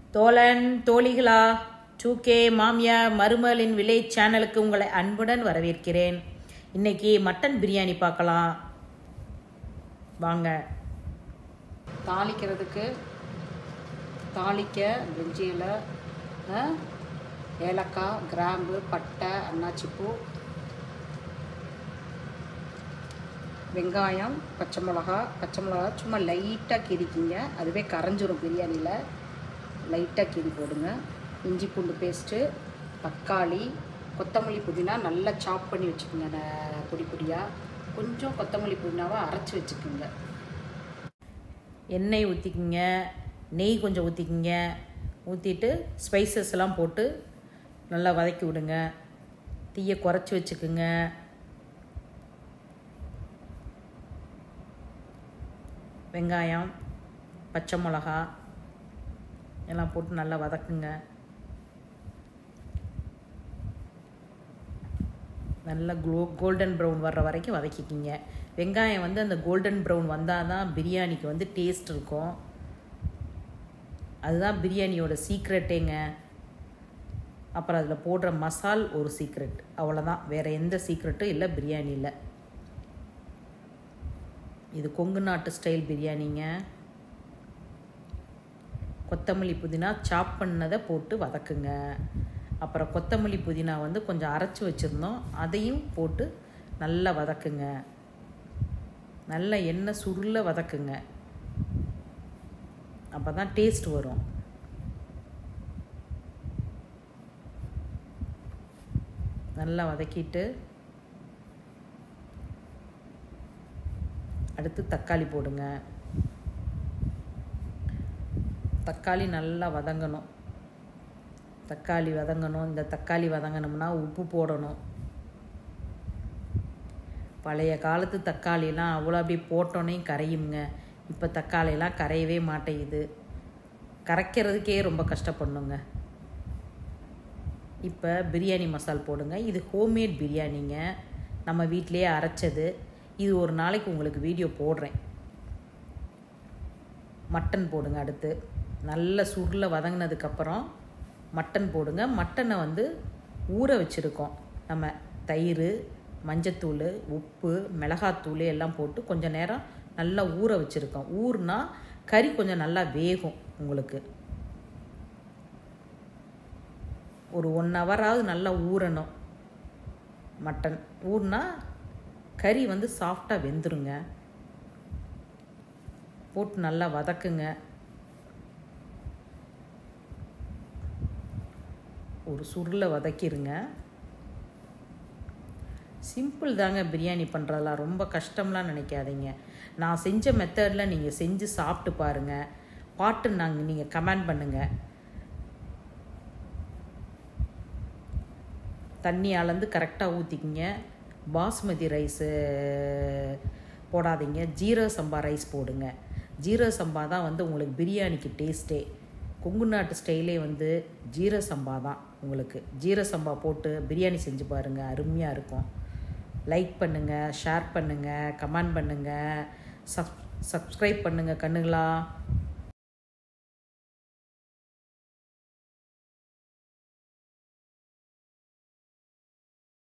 தோழன் தோழிகளா டூகே மாமியார் மருமகளின் வில்லேஜ் சேனலுக்கு உங்களை அன்புடன் வரவேற்கிறேன் இன்னைக்கு மட்டன் பிரியாணி பார்க்கலாம் வாங்க தாளிக்கிறதுக்கு தாளிக்க பிரிஞ்சி இலை ஆ, ஏலக்காய் கிராம்பு பட்டை அன்னாச்சிப்பூ வெங்காயம் பச்சை மிளகா பச்சை மிளகா சும்மா லைட்டாக கிரிக்கிங்க அதுவே கரைஞ்சிரும் பிரியாணியில் லைட்டாக கீறி போடுங்க இஞ்சி பூண்டு பேஸ்ட்டு தக்காளி கொத்தமல்லி புதினா நல்லா சாப் பண்ணி வச்சுக்கோங்க ந- பொடி பொடியாக கொஞ்சம் கொத்தமல்லி புதினாவை அரைச்சி வச்சுக்கோங்க எண்ணெய் ஊற்றிக்கிங்க நெய் கொஞ்சம் ஊற்றிக்கிங்க ஊற்றிட்டு ஸ்பைசஸ் எல்லாம் போட்டு நல்லா வதக்கி விடுங்க தீயை குறைச்சி வச்சுக்குங்க வெங்காயம் பச்சை மிளகா எல்லாம் போட்டு நல்லா வதக்குங்க நல்லா க்ளோ கோல்டன் ப்ரௌன் வர்ற வரைக்கும் வதக்கிக்கிங்க வெங்காயம் வந்து அந்த கோல்டன் ப்ரௌன் வந்தால் தான் பிரியாணிக்கு வந்து டேஸ்ட் இருக்கும் அதுதான் பிரியாணியோட சீக்ரெட்டேங்க அப்புறம் அதில் போடுற மசால் ஒரு சீக்ரெட் அவ்வளோதான் வேறு எந்த சீக்ரெட்டும் இல்லை பிரியாணியில் இது கொங்கு நாட்டு ஸ்டைல் பிரியாணிங்க கொத்தமல்லி புதினா சாப் பண்ணதை போட்டு வதக்குங்க அப்புறம் கொத்தமல்லி புதினா வந்து கொஞ்சம் அரைச்சி வச்சுருந்தோம் அதையும் போட்டு நல்லா வதக்குங்க நல்ல எண்ணெய் சுருள வதக்குங்க அப்போ தான் டேஸ்ட் வரும் நல்லா வதக்கிட்டு அடுத்து தக்காளி போடுங்க தக்காளி நல்லா வதங்கணும் தக்காளி வதங்கணும் இந்த தக்காளி வதங்கணும்னா உப்பு போடணும் பழைய காலத்து தக்காளிலாம் அவ்வளோ அப்படியே போட்டோன்னே கரையுங்க இப்போ தக்காளிலாம் கரையவே மாட்டேங்குது கரைக்கிறதுக்கே ரொம்ப கஷ்டப்படணுங்க இப்போ பிரியாணி மசால் போடுங்க இது ஹோம்மேட் பிரியாணிங்க நம்ம வீட்டிலேயே அரைச்சது இது ஒரு நாளைக்கு உங்களுக்கு வீடியோ போடுறேன் மட்டன் போடுங்க அடுத்து நல்ல சுருள வதங்கினதுக்கப்புறம் மட்டன் போடுங்க மட்டனை வந்து ஊற வச்சுருக்கோம் நம்ம தயிர் மஞ்சத்தூள் உப்பு மிளகாத்தூள் எல்லாம் போட்டு கொஞ்சம் நேரம் நல்லா ஊற வச்சுருக்கோம் ஊறுனா கறி கொஞ்சம் நல்லா வேகும் உங்களுக்கு ஒரு ஒன் ஹவராவது நல்லா ஊறணும் மட்டன் ஊறினா கறி வந்து சாஃப்டாக வெந்துருங்க போட்டு நல்லா வதக்குங்க ஒரு சுருளை வதக்கிருங்க சிம்பிள் தாங்க பிரியாணி பண்ணுறதெல்லாம் ரொம்ப கஷ்டம்லாம் நினைக்காதீங்க நான் செஞ்ச மெத்தடில் நீங்கள் செஞ்சு சாப்பிட்டு பாருங்கள் பாட்டு நாங்கள் நீங்கள் கமெண்ட் பண்ணுங்கள் தண்ணி அளந்து கரெக்டாக ஊற்றிக்கிங்க பாஸ்மதி ரைஸு போடாதீங்க ஜீரக சம்பா ரைஸ் போடுங்க ஜீரக சம்பா தான் வந்து உங்களுக்கு பிரியாணிக்கு டேஸ்ட்டே கொங்கு நாட்டு ஸ்டைலே வந்து ஜீரக சம்பா தான் உங்களுக்கு ஜீரக சம்பா போட்டு பிரியாணி செஞ்சு பாருங்கள் அருமையாக இருக்கும் லைக் பண்ணுங்கள் ஷேர் பண்ணுங்கள் கமெண்ட் பண்ணுங்கள் சப் சப்ஸ்கிரைப் பண்ணுங்கள் கண்ணுங்களா